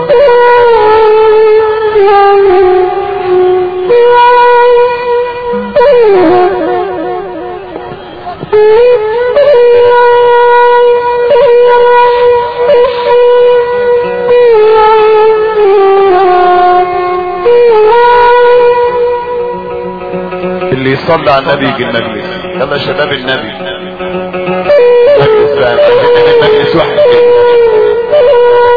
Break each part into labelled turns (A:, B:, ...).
A: اللي يصلي على النبي يجي المجلس يلا شباب النبي مجلس بقى عايزين المجلس واحد كده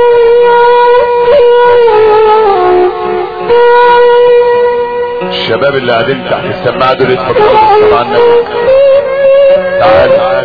A: الشباب اللي قاعدين تحت السماعه دول يتفضلوا بالصلاه على النبي تعال تعال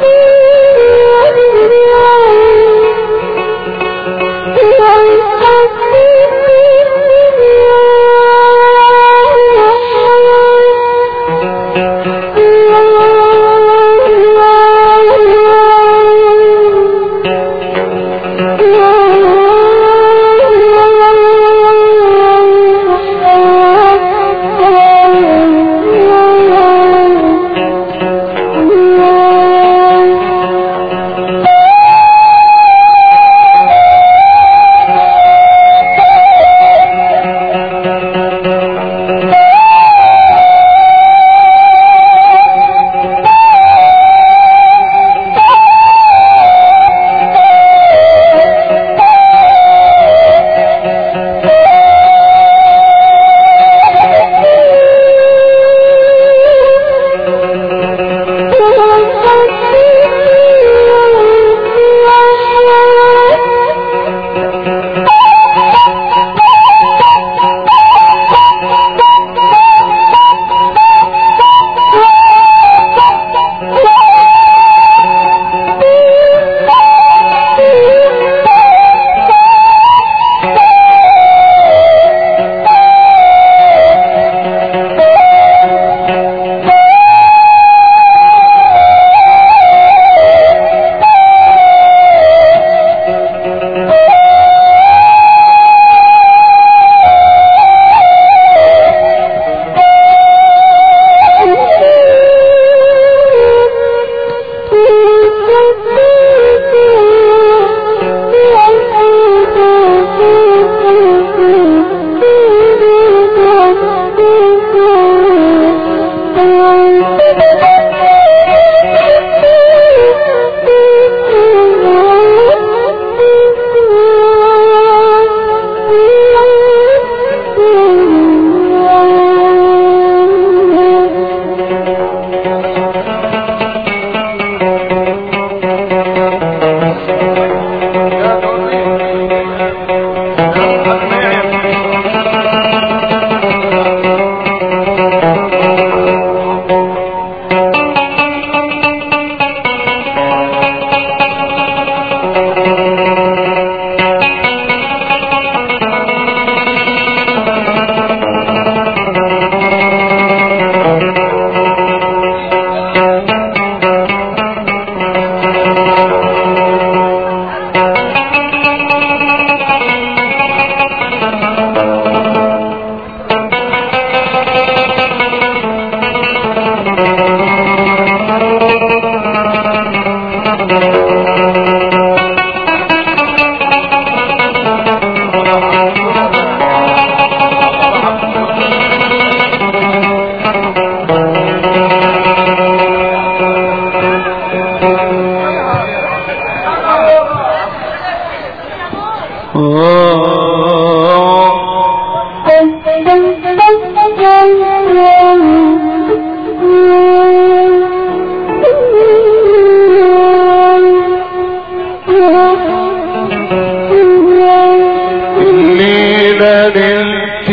B: الليلة ليلة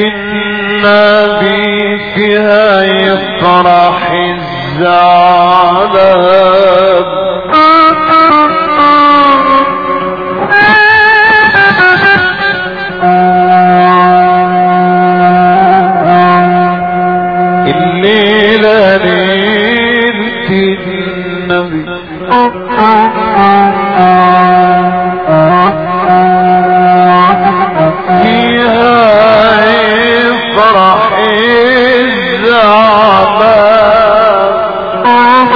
B: النبي فيها يفرح الزعلان الليلة ليلة النبي فيها يفرح الزعلان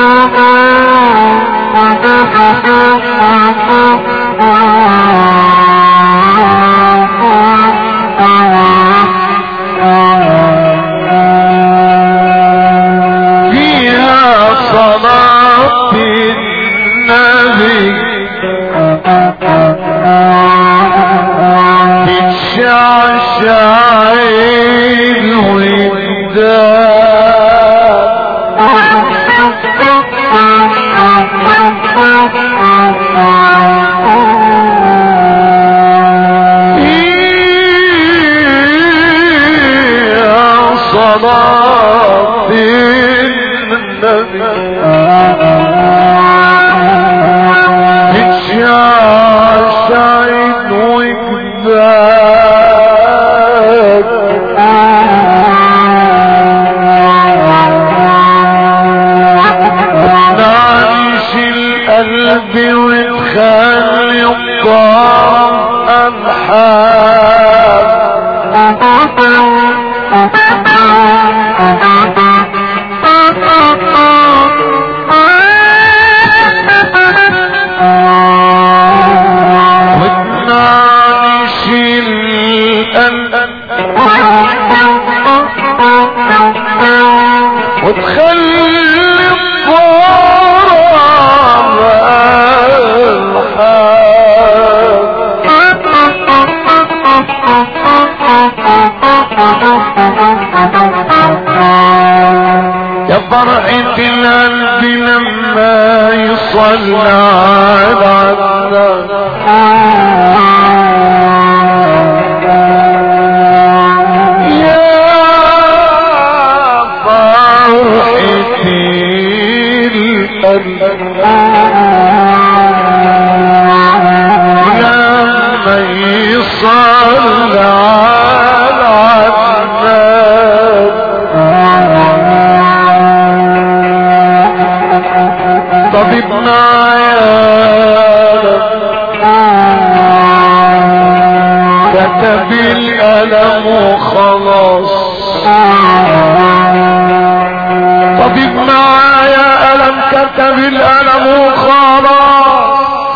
B: صلاة النبي بتشعشعين وجبال نعيش القلب وتخلي الطعم أنحاب وتنعيش القلب وتخلي الضرب يا فرحة القلب لما يصلى على النبي يا فرحتي القلب لما يصلى على النبي طبيبنا يا كتب الألم وخلاص طبيب معايا ألم كتب الألم وخلاص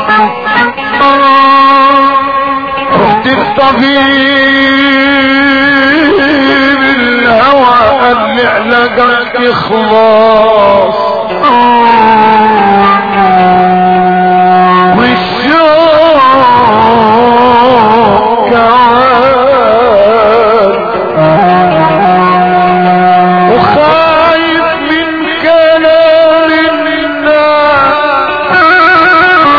B: رحت الطبيب الهوى قال لي علاجك إخلاص والشوق كعاد وخايف من كلام الناس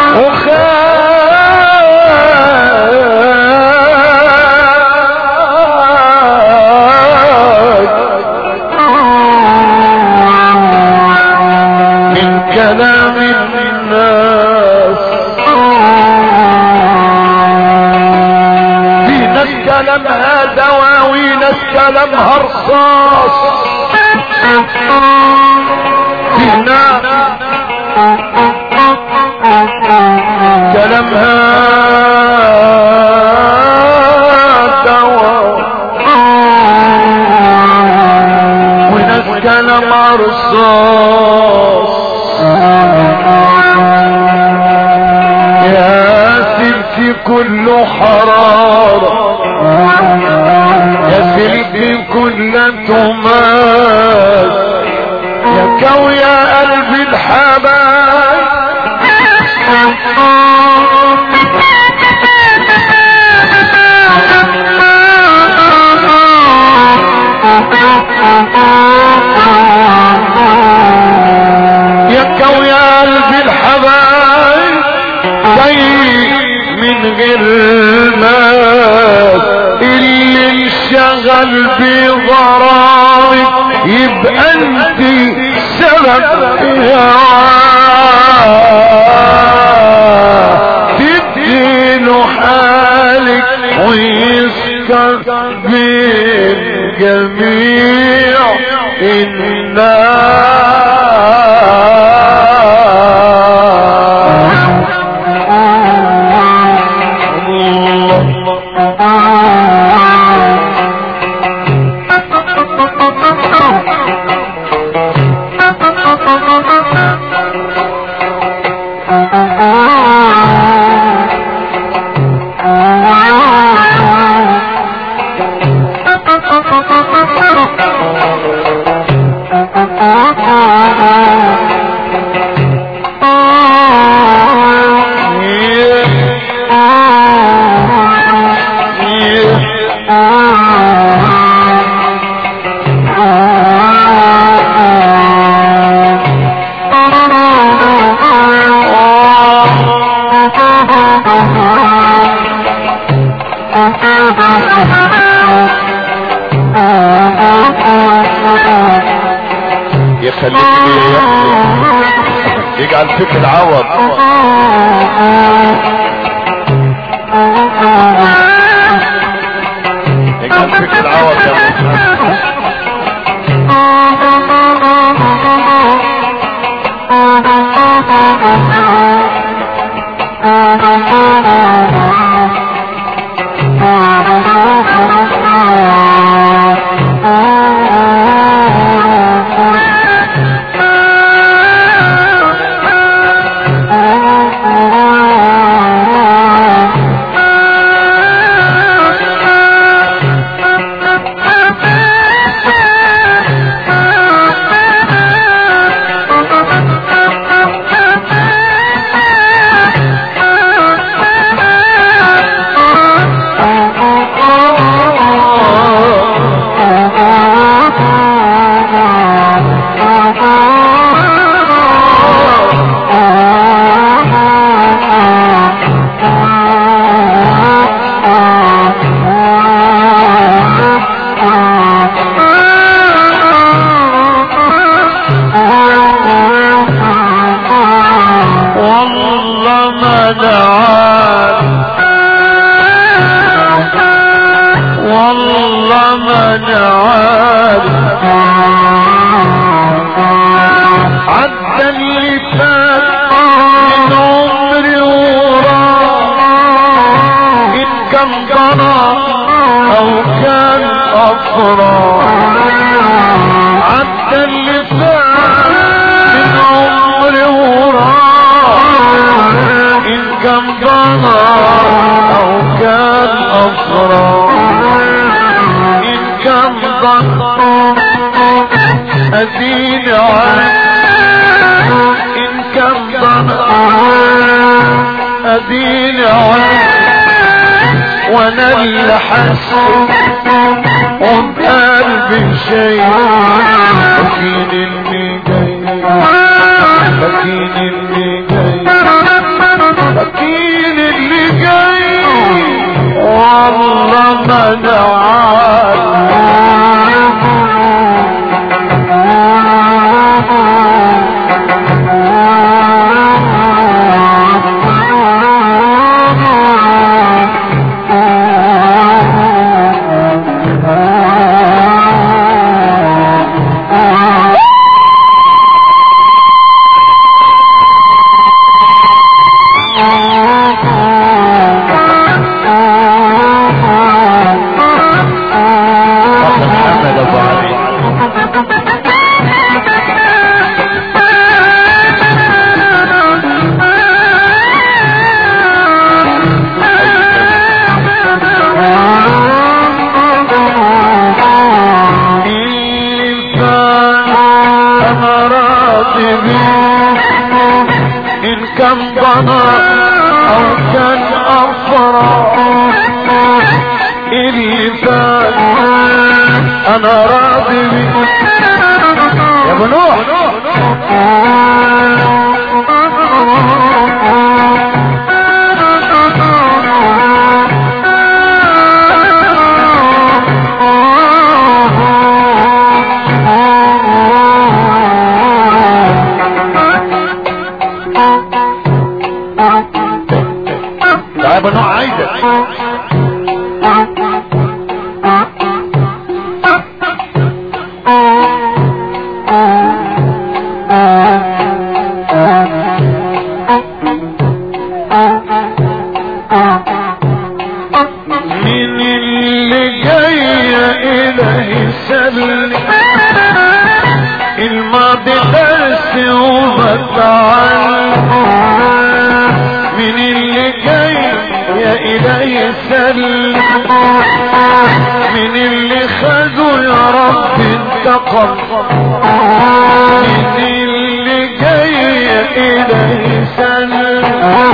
B: وخايف من كلام الناس في ناس كلامها دواوي ناس كلامها رصاص في ناس كلامها دواء وناس كلامها رصاص يا سلكي كله حرارة يا سلكي كله تماس يا كو يا قلبي الحبايب يا كو يا قلبي الحبايب جاي من غير ناس اللي انشغل بغرامك يبقى انت سبب يا تديله حالك ويسكر بين جميع الناس
A: يخليك ليه يحزن يجعل فيك العوض يجعل فيك العوض يا محمد
B: والله ما دعان والله ما دعان عدى اللي فات من عمري وراه إن كان ضنا أو كان أفراح عدى اللي فات من عمري وراه إن كان ضنا أو كان أفراح إن كان ضنا أدين إن كان ضنا أدين وانا اللي حسيت وبقلبي شيء لكن اللي جاي لكن اللي جاي لكن اللي جاي والله ما دعاني
A: أخ محمد ابو علي
B: إن كان ضنا أو كان أفرح اللي فات أنا راضي بيه يا ابو نوح
A: تعال يا ابو نوح عايزك
B: من اللي جاي إلهي سلم الماضي درس وبتعلم من اللي جاي يا إلهي سلم من اللي خدوا يا رب انتقم من اللي جاي يا إلهي سلم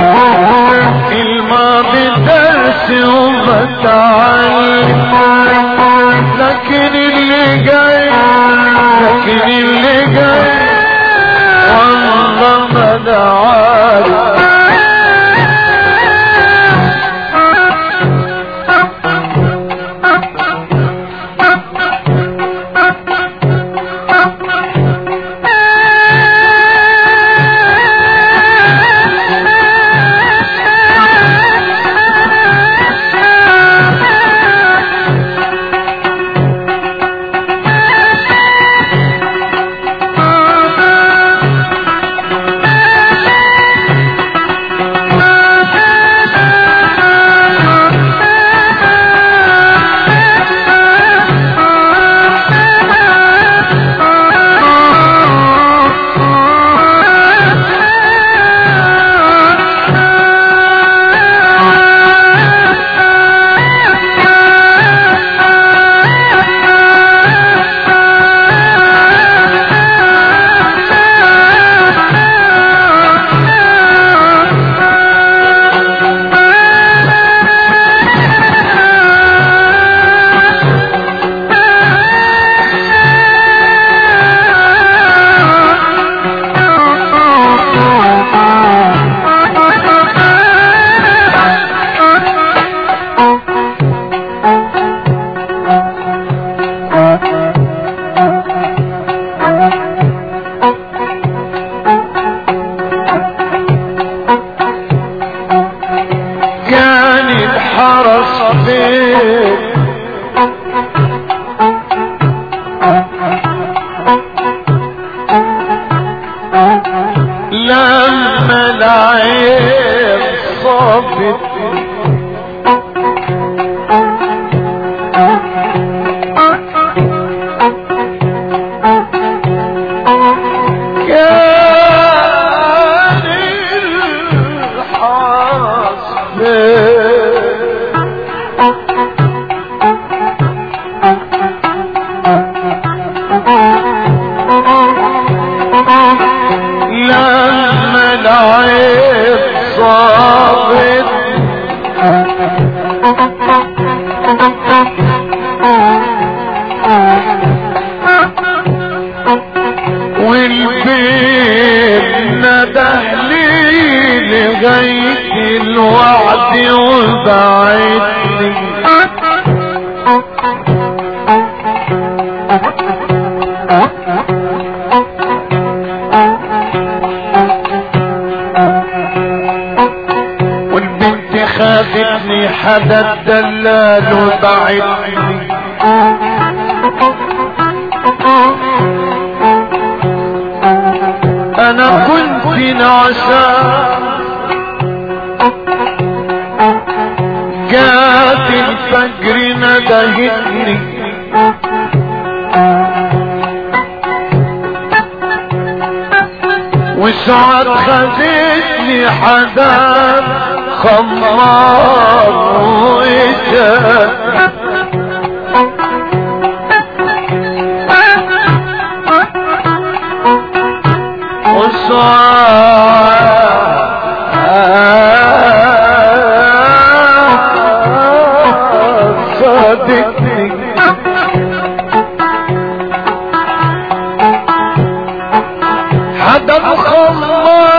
B: الماضي درس وبتعلم لكن اللي جاي لكن اللي جاي والله ما دعالي والبيت نده لي لغاية الوعد وبعدني والبنت خافتني حدا الدلال وبعدني انا كنت نعسان جات الفجر ندهتني وسعد خدتني حدان خمار وإجاب صدقني حدا مخمر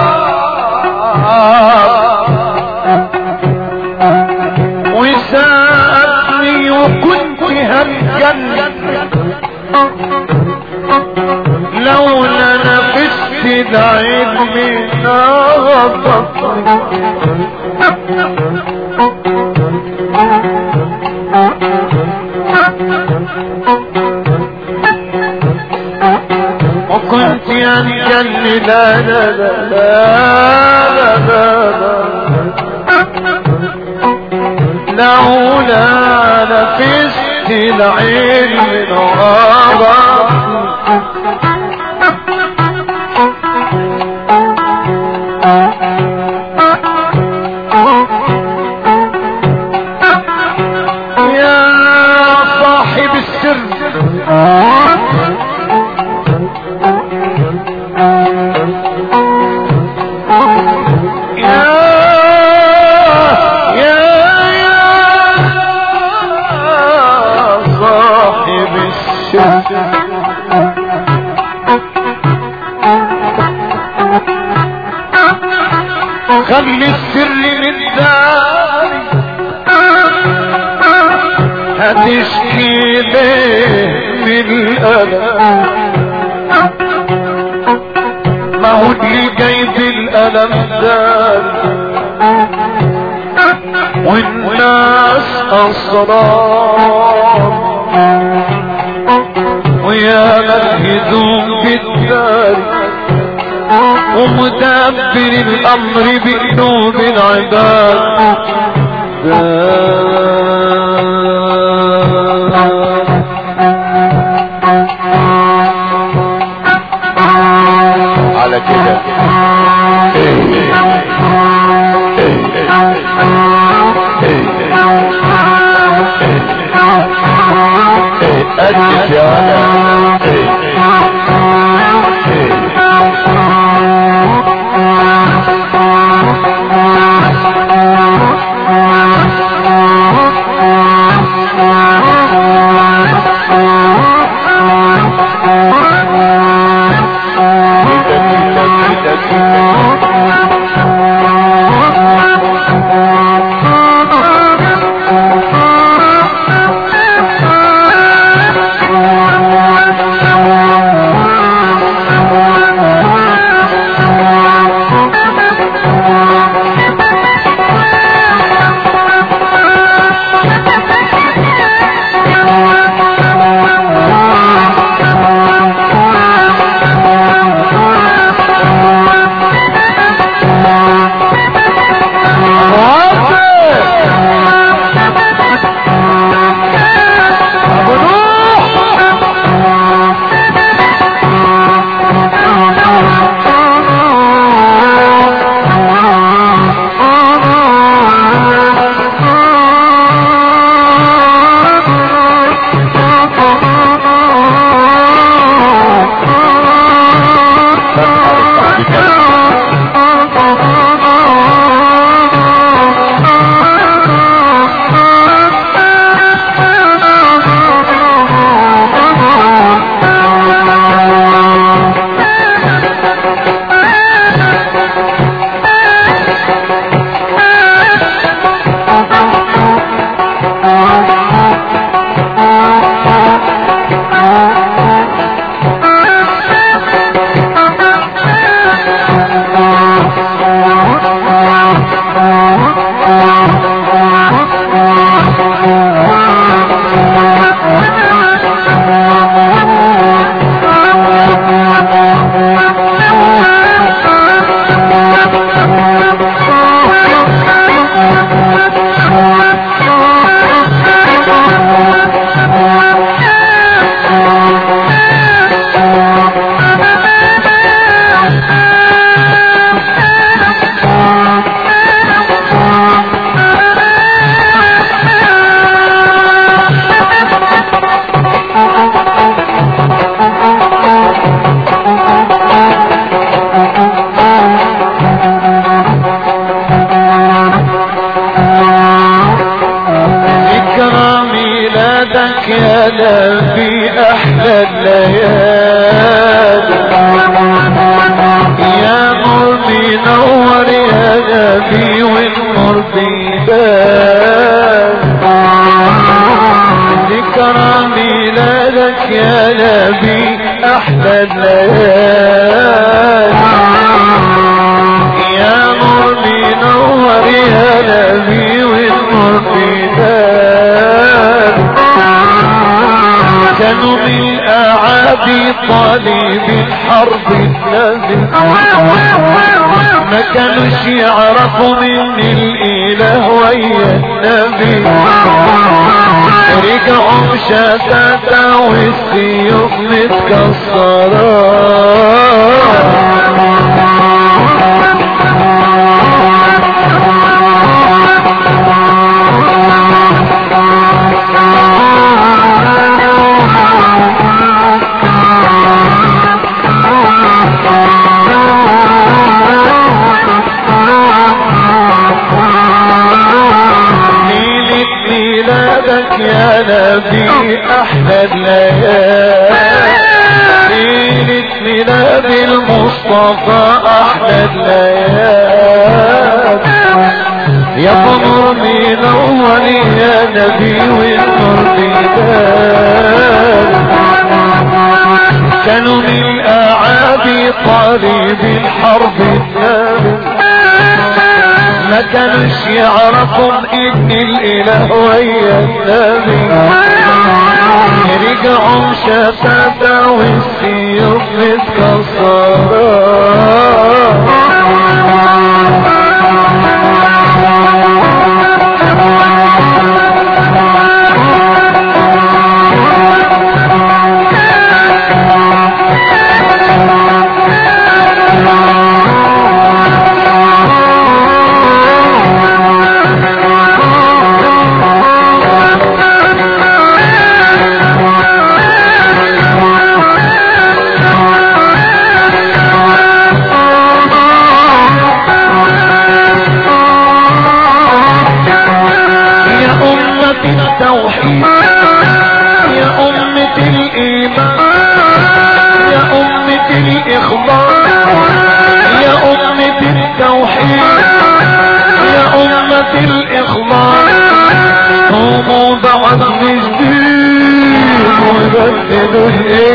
B: وسألني وكنت هالجنة لولا نفست العلم نغضبني وكنت ينجل لا لا لا لا لا لا لولا نفست العلم نغضبني يا صاحب السر يا يا يا صاحب السر خلي السر للدار هتشكي ليه من الألم ما هو اللي جايب الألم ده والناس أسرار ويا الهدوم بالدار ومدبر الأمر بقلوب العباد
A: على كده أدت يا
B: ميلادك يا نبي احلى الليالي يا نور بينور يا نبي والنور بيبان ذكرى ميلادك يا نبي احلى الليالي يا نور بينور يا نبي والنور بيبان كانوا من اعادي طالب الحرب النبي ما كانوش يعرفوا من الاله ويا النبي رجعوا شتاتا والسيوف ليلة ميلادك يا نبي احلى الليالي ليلة ميلاد المصطفى احلى الليالي يا قمر منور يا نبي والنور بيبان كانوا من اعادي طالب الحرب النبي ما كانوش يعرفوا ان الاله ويا النبي رجعوا شتاتا والسيوف يا أمة التوحيد يا أمة الإيمان يا أمة الإخبار يا أمة التوحيد يا أمة الإخبار قوموا بعد جديد وبدلوا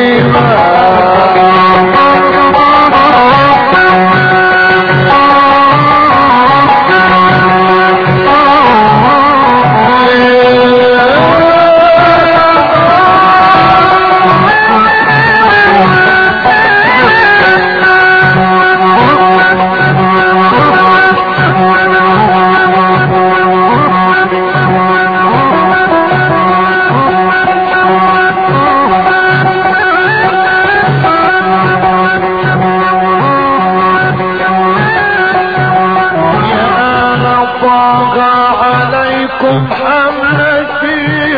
B: يا أنا طاغى عليكم حملتي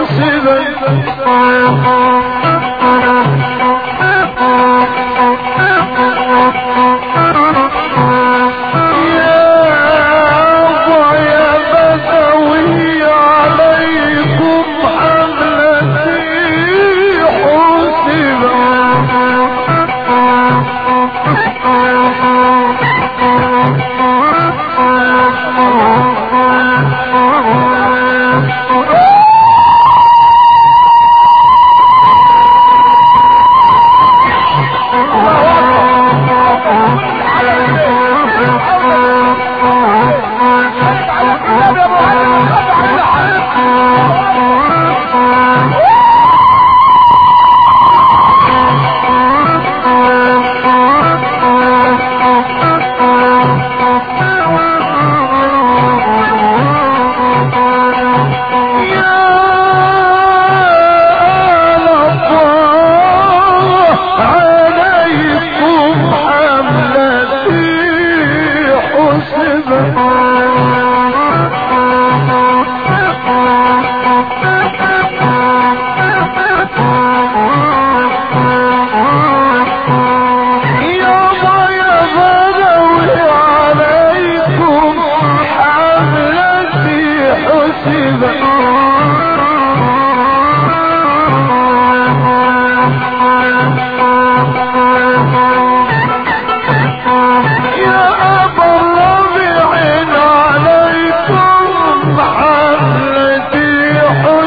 B: حسبت يا يا بدوي عليكم حملتي حسبت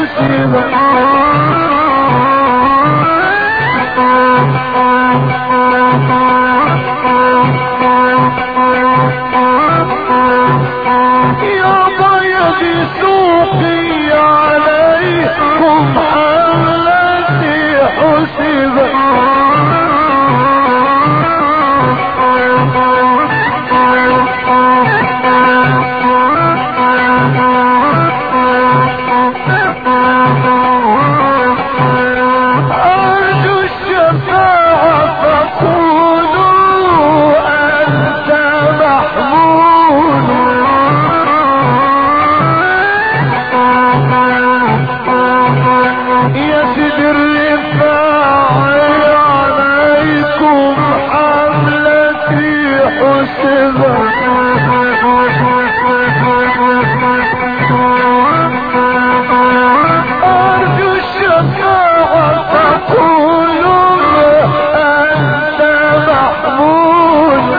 B: يا بيض سوقي عليكم حملتي حسبت أرجو الشفاعة فقولوا أنت محمود يا سيدي الرفاع عليكم حملتي حسبت أرجو الشفاعة فقولوا أنت محمود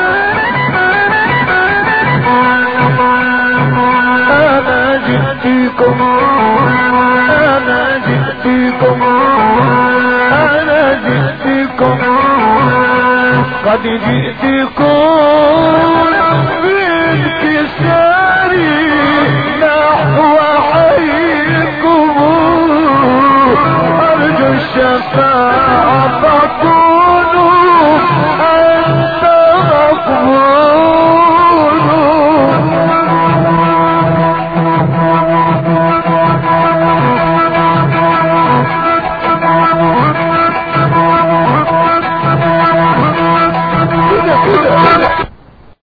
B: أنا جئتكم أنا جئتكم أنا جئتكم قد جئتكم بانكساري نحو حيكم أرجو الشفاعة فقولوا